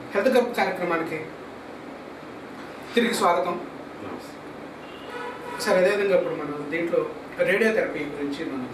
Health cup కార్యక్రమానికి తిరిగి స్వాగతం సార్ అదేవిధంగా ఇప్పుడు మనం దీంట్లో రేడియోథెరపీ గురించి మనం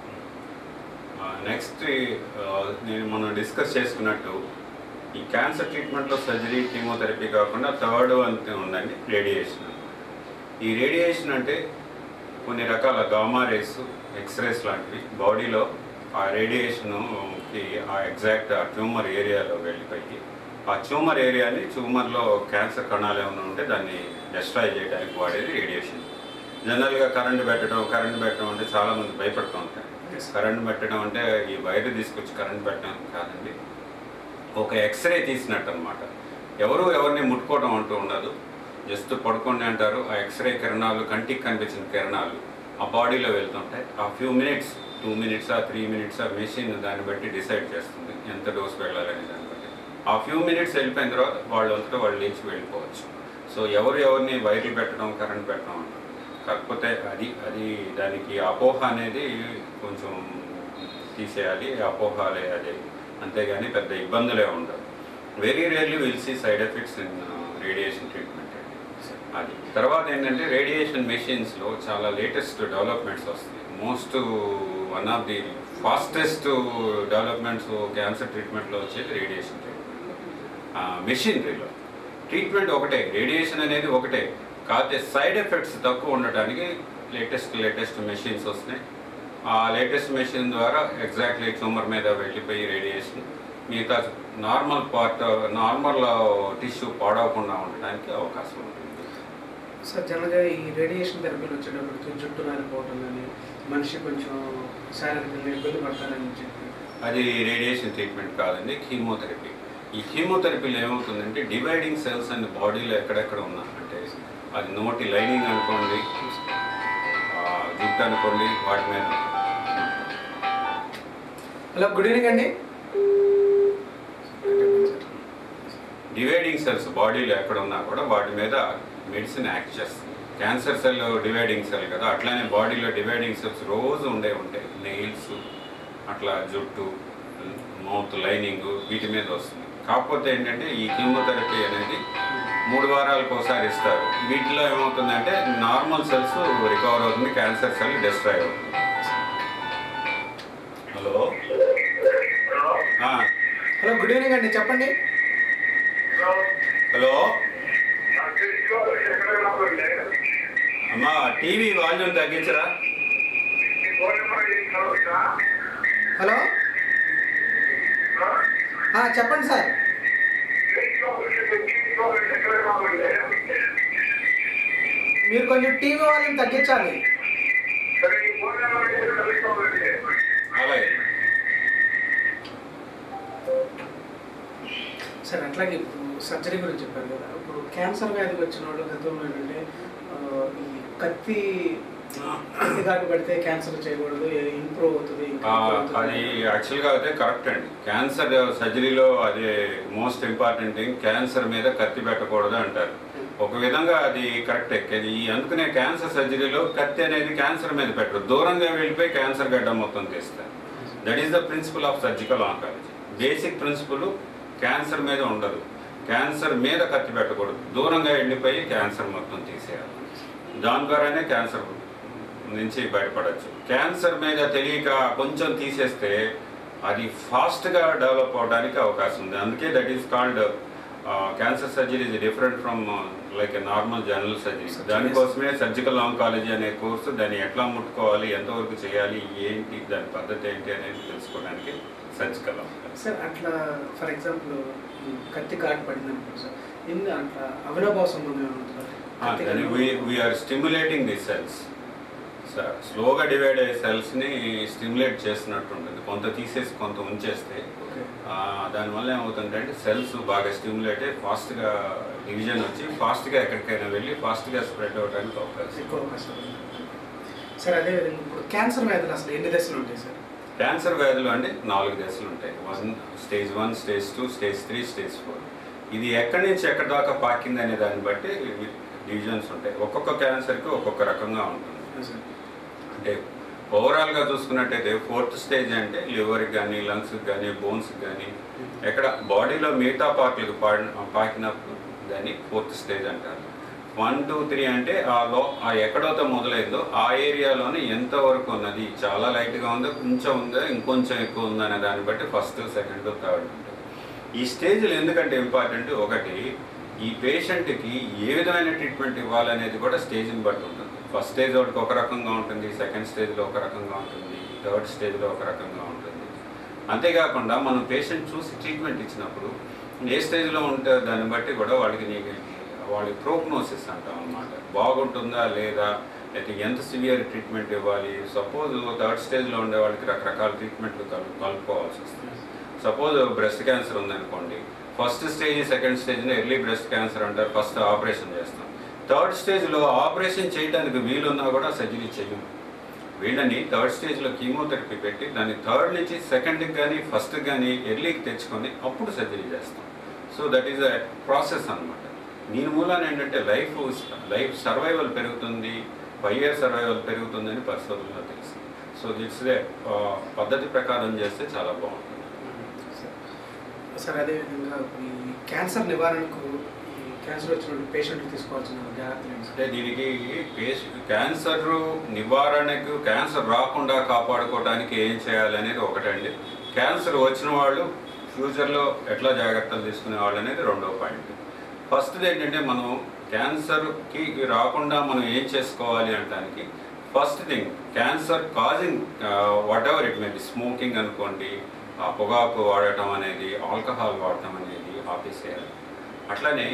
నెక్స్ట్ నేను మనం డిస్కస్ చేసుకున్నట్టు ఈ క్యాన్సర్ ట్రీట్మెంట్లో సర్జరీ కీమోథెరపీ కాకుండా థర్డ్ అంతే ఉందండి రేడియేషన్ ఈ రేడియేషన్ అంటే కొన్ని రకాల గామా రేస్ ఎక్స్రేస్ లాంటివి బాడీలో ఆ రేడియేషన్కి ఆ ఎగ్జాక్ట్ ఆ ట్యూమర్ ఏరియాలో వెళ్ళిపోయి ఆ ట్యూమర్ ఏరియాని ట్యూమర్లో క్యాన్సర్ కణాలు ఏమైనా ఉంటే దాన్ని డిస్ట్రాయ్ చేయడానికి వాడేది రేడియేషన్ జనరల్గా కరెంట్ పెట్టడం కరెంట్ పెట్టడం అంటే చాలామంది భయపడుతూ ఉంటారు కరెంట్ పెట్టడం అంటే ఈ వైర్ తీసుకొచ్చి కరెంట్ పెట్టడం కాదండి ఒక ఎక్స్రే తీసినట్టు అనమాట ఎవరు ఎవరిని ముట్టుకోవడం అంటూ ఉండదు జస్ట్ పడుకోండి అంటారు ఆ ఎక్స్రే కిరణాలు కంటికి కనిపించిన కిరణాలు ఆ బాడీలో వెళ్తుంటాయి ఆ ఫ్యూ మినిట్స్ టూ మినిట్స్ ఆ త్రీ మినిట్స్ ఆ మెషిన్ దాన్ని బట్టి డిసైడ్ చేస్తుంది ఎంత డోస్ వెళ్ళాలని దాన్ని బట్టి ఆ ఫ్యూ మినిట్స్ వెళ్ళిపోయిన తర్వాత వాళ్ళు అంతటా వాళ్ళు లేచి వెళ్ళిపోవచ్చు సో ఎవరు ఎవరిని వైర్లు పెట్టడం కరెంట్ పెట్టడం అంటారు కాకపోతే అది అది దానికి అపోహ అనేది కొంచెం తీసేయాలి అపోహాలే అదే అంతేగాని పెద్ద ఇబ్బందులే ఉండవు very rarely will see side effects in radiation treatment అది తర్వాత ఏంటంటే రేడియేషన్ మెషిన్స్లో చాలా లేటెస్ట్ డెవలప్మెంట్స్ వస్తాయి most one of the fastest developments cancer ట్రీట్మెంట్లో వచ్చేది రేడియేషన్ ట్రీట్మెంట్ మెషినరీలో ట్రీట్మెంట్ ఒకటే రేడియేషన్ అనేది ఒకటే కాకపోతే సైడ్ ఎఫెక్ట్స్ తక్కువ ఉండటానికి లేటెస్ట్ లేటెస్ట్ మెషిన్స్ వస్తున్నాయి ఆ లేటెస్ట్ మెషిన్ ద్వారా ఎగ్జాక్ట్లీ ట్యూమర్ మీద వెళ్ళిపోయి రేడియేషన్ మిగతా నార్మల్ పార్ట్ నార్మల్ టిష్యూ పాడవకుండా ఉండడానికి అవకాశం ఉంటుంది సార్ జనరల్గా ఈ రేడియేషన్ థెరపీలు వచ్చేటప్పటికి జుట్టు రాలిపోవటం కానీ మనిషి కొంచెం శారీరకంగా ఇబ్బంది పడతారని చెప్పి అది రేడియేషన్ ట్రీట్మెంట్ కాదండి కీమోథెరపీ ఈ కీమోథెరపీలో ఏమవుతుందంటే డివైడింగ్ సెల్స్ అన్ని బాడీలో ఎక్కడెక్కడ ఉన్నా అంటే అది నోటి లైనింగ్ అనుకోండి ఆ, జుట్టు అనుకోండి వాటి మీద హలో గుడ్ ఈవినింగ్ అండి డివైడింగ్ సెల్స్ బాడీలో ఎక్కడ ఉన్నా కూడా వాటి మీద మెడిసిన్ యాక్ట్ చేస్తుంది క్యాన్సర్ సెల్ డివైడింగ్ సెల్ కదా అట్లానే బాడీలో డివైడింగ్ సెల్స్ రోజు ఉండే ఉంటాయి నెయిల్స్ అట్లా జుట్టు మౌత్ లైనింగ్ వీటి మీద వస్తుంది కాకపోతే ఏంటంటే ఈ కీమోథెరపీ అనేది మూడు వారాలకు ఒకసారి ఇస్తారు వీటిలో ఏమవుతుందంటే నార్మల్ సెల్స్ రికవర్ అవుతుంది క్యాన్సర్ సెల్ డిస్ట్రాయ్ అవుతుంది హలో ఆ, హలో గుడ్ ఈవినింగ్ అండి చెప్పండి హలో అమ్మా టీవీ వాల్యూమ్ తగ్గించరా హలో ఆ, చెప్పండి సార్ మీరు కొంచెం టీవీ వాళ్ళని తగ్గించాలి అలాగే సార్ అట్లాగే ఇప్పుడు సర్జరీ గురించి చెప్పారు కదా ఇప్పుడు క్యాన్సర్ వ్యాధికి వచ్చిన వాళ్ళు గతంలో ఏంటంటే ఆ, ఈ కత్తి కత్తి కాటు పెడితే క్యాన్సర్ చేయకూడదు ఇంప్రూవ్ అవుతుంది ఇంకా ఆ, improve అవుతుంది. అది యాక్చువల్గా అయితే కరెక్ట్ అండి క్యాన్సర్ సర్జరీలో అది మోస్ట్ ఇంపార్టెంట్ థింగ్ క్యాన్సర్ మీద కత్తి పెట్టకూడదు అంటారు ఒక విధంగా అది కరెక్టే ఇది అందుకనే క్యాన్సర్ సర్జరీలో కత్తి అనేది క్యాన్సర్ మీద పెట్టరు దూరంగా వెళ్ళిపోయి క్యాన్సర్ గడ్డ మొత్తం తీస్తారు that is the principle of surgical oncology basic principle cancer మీద ఉండదు క్యాన్సర్ మీద కత్తి పెట్టకూడదు దూరంగా వెళ్ళిపోయి క్యాన్సర్ మొత్తం తీసేయాలి దాని ద్వారానే క్యాన్సర్ నుంచి బయటపడవచ్చు క్యాన్సర్ మీద తెలియక కొంచెం తీసేస్తే అది ఫాస్ట్గా డెవలప్ అవడానికి అవకాశం ఉంది అందుకే that is called cancer surgery is different from like normal general surgery దానికోసమే సర్జికల్ ఆంకాలజీ అనే కోర్సు దాన్ని ఎట్లా ముట్టుకోవాలి ఎంతవరకు చేయాలి ఏంటి దాని పద్ధతి ఏంటి అనేది తెలుసుకోవడానికి సర్జికల్ ఆంకాలజీ సార్ అట్లా ఫర్ ఎగ్జాంపుల్ ఈ కత్తి కాటు పడింది అనుకో సార్ ఇన్ని అట్లా అవినాభావ సంబంధం ఏమైనా ఉంటుందా? కత్తి దాన్ని కాటు- వీఆర్ స్టిమ్యులేటింగ్ ది సెల్స్ స్లోగా డివైడ్ అయ్యే సెల్స్ని స్టిమ్యులేట్ చేస్తున్నట్టు ఉంటుంది కొంత తీసేసి కొంత ఉంచేస్తే ఓకే ఆ, దానివల్ల ఏమవుతుందంటే సెల్స్ బాగా స్టిమ్యులేట్ అయ్యి ఫాస్ట్గా డివిజన్ వచ్చి ఫాస్ట్గా ఎక్కడికైనా వెళ్ళి ఫాస్ట్గా స్ప్రెడ్ అవడానికి అవకాశం ఎక్కువ అవకాశం ఉంది. సార్ అదేవిధంగా ఇప్పుడు క్యాన్సర్ వ్యాధులు అసలు ఎన్ని దశలు ఉంటాయి సార్ క్యాన్సర్ వ్యాధులు అంటే నాలుగు దశలు ఉంటాయి one stage one stage two stage three stage four ఇది ఎక్కడి నుంచి ఎక్కడి దాకా పాకింది అనే దాన్ని బట్టి డివిజన్స్ ఉంటాయి ఒక్కొక్క క్యాన్సర్కి ఒక్కొక్క రకంగా ఉంటుంది సార్ అంటే ఓవరాల్గా చూసుకున్నట్టయితే ఫోర్త్ స్టేజ్ అంటే లివర్కి కానీ లంగ్స్కి కానీ బోన్స్కి కానీ ఎక్కడ బాడీలో మిగతా పార్ట్లకు పాడిన పాకినప్పుడు దాన్ని ఫోర్త్ స్టేజ్ అంటారు వన్ టూ త్రీ అంటే ఆ లో ఆ ఎక్కడైతే మొదలైందో ఆ ఏరియాలోనే ఎంత వరకు ఉన్నది చాలా లైట్గా ఉందా కొంచెం ఉందా ఇంకొంచెం ఎక్కువ ఉందా అనే దాన్ని బట్టి ఫస్ట్ సెకండ్ థర్డ్ ఉంటుంది ఈ స్టేజ్లు ఎందుకంటే ఇంపార్టెంట్ ఒకటి ఈ పేషెంట్కి ఏ విధమైన ట్రీట్మెంట్ ఇవ్వాలనేది కూడా స్టేజ్ని బట్టి ఉంటుంది ఫస్ట్ స్టేజ్ ఒకటి ఒక రకంగా ఉంటుంది సెకండ్ స్టేజ్లో ఒక రకంగా ఉంటుంది థర్డ్ స్టేజ్లో ఒక రకంగా ఉంటుంది అంతేకాకుండా మనం పేషెంట్ చూసి ట్రీట్మెంట్ ఇచ్చినప్పుడు ఏ స్టేజ్లో ఉంటే దాన్ని బట్టి కూడా వాళ్ళకి నీకు వాళ్ళ ప్రోగ్నోసిస్ అంటాం అనమాట బాగుంటుందా లేదా లేకపోతే ఎంత సివియర్ ట్రీట్మెంట్ ఇవ్వాలి సపోజ్ థర్డ్ స్టేజ్లో ఉండే వాళ్ళకి రకరకాల ట్రీట్మెంట్లు కలు కలుపుకోవాల్సి వస్తుంది సపోజ్ బ్రెస్ట్ క్యాన్సర్ ఉందనుకోండి ఫస్ట్ స్టేజ్ సెకండ్ స్టేజ్ని ఎర్లీ బ్రెస్ట్ క్యాన్సర్ అంటారు ఫస్ట్ ఆపరేషన్ చేస్తాం థర్డ్ స్టేజ్లో ఆపరేషన్ చేయడానికి వీలున్నా కూడా సర్జరీ చేయము వీళ్ళని థర్డ్ స్టేజ్లో కీమోథెరపీ పెట్టి దాన్ని థర్డ్ నుంచి సెకండ్కి కానీ ఫస్ట్కి కానీ ఎర్లీకి తెచ్చుకొని అప్పుడు సర్జరీ చేస్తాం so that is a process అనమాట దీని మూలాన ఏంటంటే లైఫ్ లైఫ్ సర్వైవల్ పెరుగుతుంది ఫైవ్ ఇయర్ సర్వైవల్ పెరుగుతుందని పరిశోధనలో తెలిసింది సో దిట్స్ దే పద్ధతి ప్రకారం చేస్తే చాలా బాగుంటుంది సార్ అదేవిధంగా ఈ క్యాన్సర్ నివారణకు ఈ క్యాన్సర్ వచ్చిన పేషెంట్లు తీసుకోవాల్సిన జాగ్రత్తలు ఏంటి సార్ అంటే దీనికి పేషెంట్ క్యాన్సర్ నివారణకు క్యాన్సర్ రాకుండా కాపాడుకోవడానికి ఏం చేయాలనేది ఒకటండి క్యాన్సర్ వచ్చిన వాళ్ళు ఫ్యూచర్లో ఎట్లా జాగ్రత్తలు తీసుకునే వాళ్ళు అనేది రెండో పాయింట్ ఫస్ట్ది ఏంటంటే మనం క్యాన్సర్కి రాకుండా మనం ఏం చేసుకోవాలి అనడానికి first thing cancer causing whatever it may be smoking అనుకోండి ఆ పొగాకు వాడటం అనేది ఆల్కహాల్ వాడటం అనేది ఆపేసేయాలి అట్లనే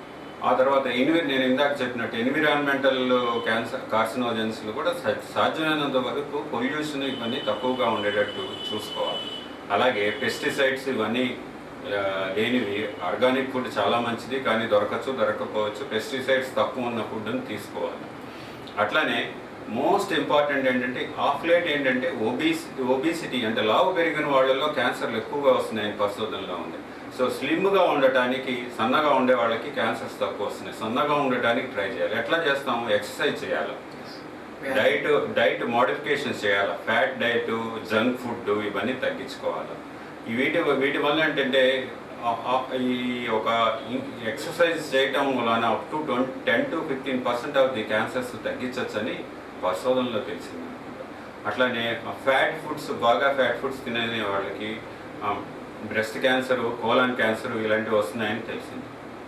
ఆ తర్వాత ఎన్వి నేను ఇందాక చెప్పినట్టు ఎన్విరాన్మెంటల్ క్యాన్సర్ కార్సినోజన్స్లు కూడా సా- సాధ్యమైనంత వరకు పొల్యూషన్ ఇవన్నీ తక్కువగా ఉండేటట్టు చూసుకోవాలి అలాగే పెస్టిసైడ్స్ ఇవన్నీ ఆ, లేనివి ఆర్గానిక్ ఫుడ్ చాలా మంచిది కానీ దొరకచ్చు దొరకపోవచ్చు పెస్టిసైడ్స్ తక్కువ ఉన్న ఫుడ్ని తీసుకోవాలి అట్లానే మోస్ట్ ఇంపార్టెంట్ ఏంటంటే ఆఫ్ లేట్ ఏంటంటే ఒబీస్ ఒబిసిటీ అంటే లావు పెరిగిన వాళ్ళలో క్యాన్సర్లు ఎక్కువగా వస్తున్నాయని పరిశోధనలో ఉంది సో స్లిమ్గా ఉండటానికి సన్నగా ఉండే వాళ్ళకి క్యాన్సర్స్ తక్కువ వస్తున్నాయి సన్నగా ఉండటానికి ట్రై చేయాలి ఎట్లా చేస్తాము ఎక్సర్సైజ్ చేయాలి డైట్ డైట్ మోడిఫికేషన్స్ చేయాలి ఫ్యాట్ డైట్ జంక్ ఫుడ్ ఇవన్నీ తగ్గించుకోవాలి ఈ వీటి వీటి వల్ల ఏంటంటే ఆ- ఆ- ఈ ఒక ఎక్సర్సైజ్ చేయటం వలన up to twenty ten to fifteen percent of the cancers తగ్గించవచ్చని పరిశోధనలో తెలిసింది అట్లానే ఫ్యాట్ ఫుడ్స్ బాగా ఫ్యాట్ ఫుడ్స్ తినే వాళ్ళకి బ్రెస్ట్ క్యాన్సర్ కోలాన్ క్యాన్సర్ ఇలాంటివి వస్తున్నాయని తెలిసింది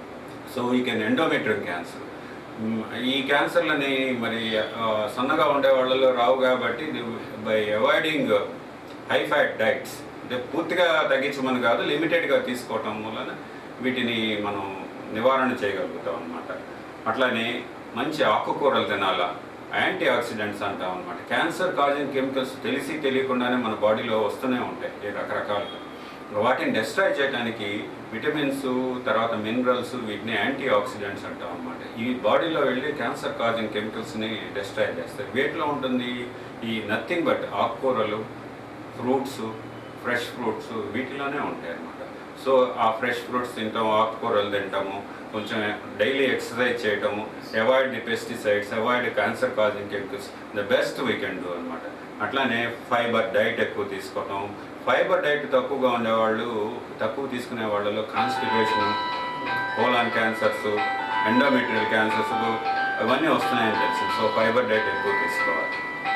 సో ఈ కెన్ ఎండోమెట్రియం క్యాన్సర్ మ్, ఈ క్యాన్సర్లని మరి ఆ, సన్నగా ఉండే వాళ్ళలో రావు కాబట్టి by avoiding high fat diets అంటే పూర్తిగా తగ్గించమని కాదు లిమిటెడ్గా తీసుకోవటం వలన వీటిని మనం నివారణ చేయగలుగుతాం అనమాట అట్లానే మంచి ఆకుకూరలు తినాలా యాంటీ ఆక్సిడెంట్స్ అంటాం అనమాట క్యాన్సర్ కాజింగ్ కెమికల్స్ తెలిసి తెలియకుండానే మన బాడీలో వస్తూనే ఉంటాయి ఈ రకరకాలుగా వాటిని డిస్ట్రాయ్ చేయడానికి విటమిన్స్ తర్వాత మినరల్స్ వీటిని యాంటీ ఆక్సిడెంట్స్ అంటాం అనమాట ఈ బాడీలో వెళ్ళి క్యాన్సర్ కాజింగ్ కెమికల్స్ని డిస్ట్రాయ్ చేస్తాయి వీటిలో ఉంటుంది ఈ నథింగ్ బట్ ఆకుకూరలు ఫ్రూట్స్ ఫ్రెష్ ఫ్రూట్స్ వీటిలోనే ఉంటాయి అన్నమాట సో ఆ ఫ్రెష్ ఫ్రూట్స్ తింటాము ఆకుకూరలు తింటాము కొంచెం డైలీ ఎక్సర్సైజ్ చేయటము avoid the pesticides avoid cancer causing chemicals the best we can do అనమాట అట్లానే ఫైబర్ డైట్ ఎక్కువ తీసుకోవటం ఫైబర్ డైట్ తక్కువగా ఉండేవాళ్ళు తక్కువ తీసుకునే వాళ్ళలో constipation colon cancers endometrial cancers ఇవన్నీ వస్తున్నాయని తెలుసు సో ఫైబర్ డైట్ ఎక్కువ తీసుకోవాలి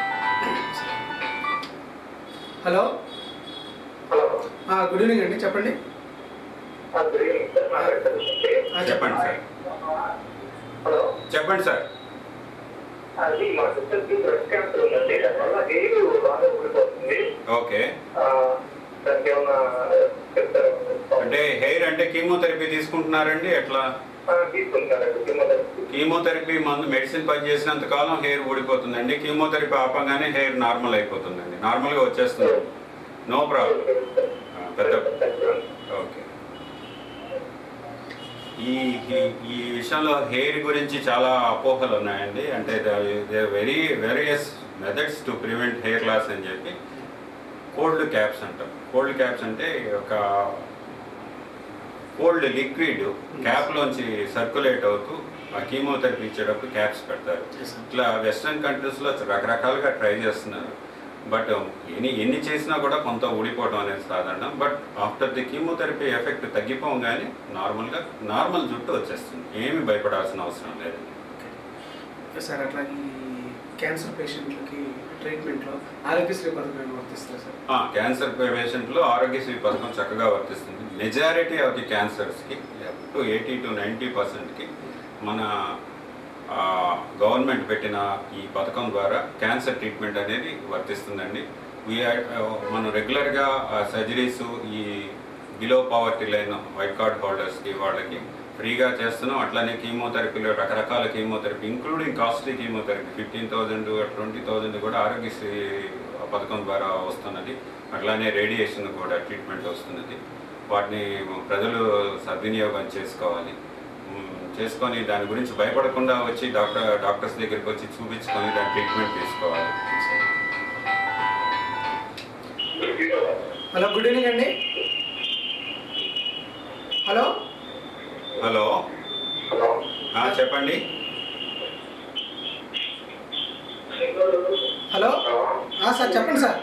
హలో హలో గుడ్ ఈవినింగ్ అండి చెప్పండి ఆ, గుడ్ ఈవినింగ్ సార్ మాట్లాడతాను ఆ, చెప్పండి సార్ హలో చెప్పండి సార్ అది మా సిస్టర్కి బ్రెస్ట్ క్యాన్సర్ ఉందండి దానివల్ల హెయిర్ బాగా ఊడిపోతుంది ఓకే ఆ, దానికి ఏమన్నా చెప్తారా అంటే హెయిర్ అంటే కీమోథెరపీ తీసుకుంటున్నారండి ఎట్లా ఆ, తీసుకుంటారండి కిమోథెరపీ కీమోథెరపీ మందు మెడిసిన్ పనిచేసినంత కాలం హెయిర్ ఊడిపోతుందండి కీమోథెరపీ ఆపంగానే హెయిర్ నార్మల్ అయిపోతుందండి నార్మల్గా వచ్చేస్తుంది నో ప్రాబ్లం పెద్ద ఓకే ఈ ఈ- ఈ విషయంలో హెయిర్ గురించి చాలా అపోహలు ఉన్నాయండి అంటే they very various methods to prevent hair loss అని చెప్పి కోల్డ్ క్యాప్స్ అంటాం కోల్డ్ క్యాప్స్ అంటే ఒక కోల్డ్ లిక్విడ్ క్యాప్లోంచి సర్క్యులేట్ అవుతూ ఆ కీమోథెరపీ ఇచ్చేటప్పుడు క్యాప్స్ పెడతారు Yes, sir. ఇట్లా వెస్ట్రన్ కంట్రీస్లో రకరకాలుగా ట్రై చేస్తున్నారు బట్ ఎన్ని ఎన్ని చేసినా కూడా కొంత ఊడిపోవడం అనేది సాధారణం but after the chemotherapy effect తగ్గిపోగానే నార్మల్గా నార్మల్ జుట్టు వచ్చేస్తుంది ఏమి భయపడాల్సిన అవసరం లేదు సార్ అట్లా ఈ క్యాన్సర్ పేషెంట్లకి ట్రీట్మెంట్లో ఆరోగ్యశ్రీ పథకం వర్తిస్తుంది సార్ ఆ, క్యాన్సర్ పేషెంట్లో ఆరోగ్యశ్రీ పథకం చక్కగా వర్తిస్తుంది మెజారిటీ ఆఫ్ ది క్యాన్సర్స్కి up to eighty to ninety పర్సెంట్కి మన ఆ, గవర్నమెంట్ పెట్టిన ఈ పథకం ద్వారా క్యాన్సర్ ట్రీట్మెంట్ అనేది వర్తిస్తుందండి వీఆర్ మనం రెగ్యులర్గా సర్జరీస్ ఈ below poverty line white card హోల్డర్స్కి వాళ్ళకి ఫ్రీగా చేస్తున్నాం అట్లానే కీమోథెరపీలో రకరకాల chemotherapy including costly chemotherapy fifteen thousand twenty thousand కూడా ఆరోగ్యశ్రీ పథకం ద్వారా వస్తున్నది అట్లానే రేడియేషన్ కూడా ట్రీట్మెంట్ వస్తున్నది వాటిని ప్రజలు సద్వినియోగం చేసుకోవాలి మ్, చేసుకొని దాని గురించి భయపడకుండా వచ్చి డాక్టర్ డాక్టర్స్ దగ్గరికి వచ్చి చూపించుకొని దాని ట్రీట్మెంట్ తీసుకోవాలి హలో గుడ్ ఈవినింగ్ అండి హలో హలో హలో ఆ, చెప్పండి హలో ఆ, సార్ చెప్పండి సార్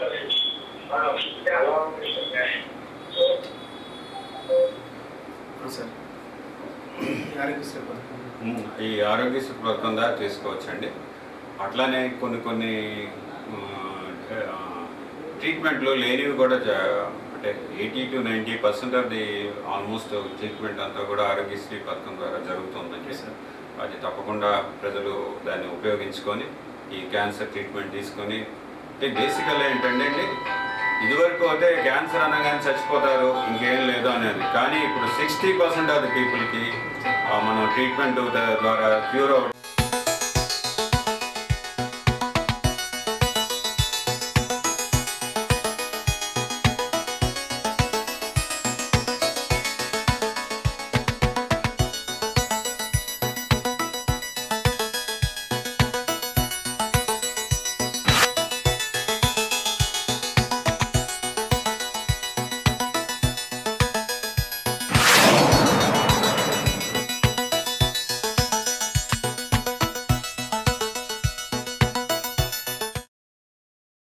ఆ, సార్ ఈ ఆరోగ్యశ్రీ పథకం మ్, ఈ ఆరోగ్యశ్రీ పథకం ద్వారా తీసుకోవచ్చండి అట్లానే కొన్ని కొన్ని ఆ, ట్రీట్మెంట్లు లేనివి కూడా జ- అంటే eighty to ninety percent of the almost treatment అంతా కూడా ఆరోగ్యశ్రీ పథకం ద్వారా జరుగుతుందండి అది తప్పకుండా ప్రజలు దాన్ని ఉపయోగించుకొని ఈ క్యాన్సర్ ట్రీట్మెంట్ తీసుకొని అంటే బేసికల్ ఏంటంటే అండి, ఇదివరకు అయితే క్యాన్సర్ అనగానే చచ్చిపోతారు ఇంకేం లేదు అనేది కానీ ఇప్పుడు సిక్స్టీ పర్సెంట్ ఆఫ్ ది పీపుల్కి మనం ట్రీట్మెంట్ ద్వారా క్యూర్ అవ్వడం